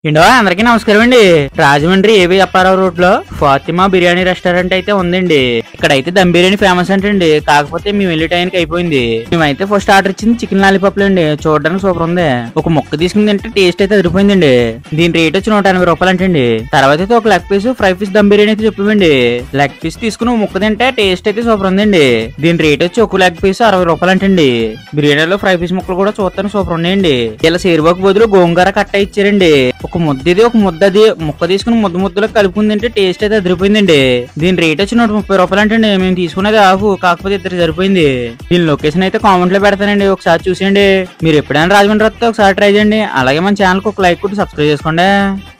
Indo అందరికీ నమస్కారం అండి రాజమండ్రి ఏవి అప్పారావు రోడ్ లో ఫాతిమా బిర్యానీ రెస్టారెంట్ అయితే ఉందండి ఇక్కడైతే దమ్ బిర్యానీ ఫేమస్ అంటండి కాకపోతే మేము వెళ్ళే టైంకి అయిపోయింది మేమైతే ఫస్ట్ ఆర్డర్ ఇచ్చింది చికెన్ లాలీపాప్లు అండి చూడడానికి సూపర్ ఉంది ఒక ముక్క తీసుకుని తింటే టేస్ట్ అయితే అదిరిపోయిందండి దీని రేట్ వచ్చి నూట ఎనభై రూపాయలు అంటండి తర్వాత అయితే ఒక leg piece fry piece dum biryani అయితే చెప్పామండి లెగ్ పీస్ తీసుకుని ఒక ముక్క తింటే టేస్ట్ అయితే సూపర్ ఉందండి దీని రేట్ వచ్చి ఒక లెగ్ పీస్ అరవై రూపాయలు అంటండి బిర్యానీలో ఫ్రై పీస్ ముక్కలు కూడా చూస్తాను సూపర్ ఉన్నాయండి ఇలా సేరుబాకు బదులు గోంగూర కట్ట ఇచ్చారండి ఒక ముద్దది ఒక ముద్దది ముక్క తీసుకుని ముద్ద ముద్దలో కలుపుకుని తింటే టేస్ట్ అయితే అదిరిపోయిందండి దీని రేట్ వచ్చి నూట ముప్పై రూపాయలు అంటండి మేము తీసుకున్నది ఆఫ్ కాకపోతే ఇద్దరు సరిపోయింది దీని లొకేషన్ అయితే కామెంట్ లో పెడతానండి ఒకసారి చూసేయండి మీరు ఎప్పుడైనా రాజమండ్రి వస్తే ఒకసారి ట్రై చేయండి అలాగే మన ఛానల్ కి ఒక లైక్ కొట్టి సబ్స్క్రైబ్ చేసుకోండి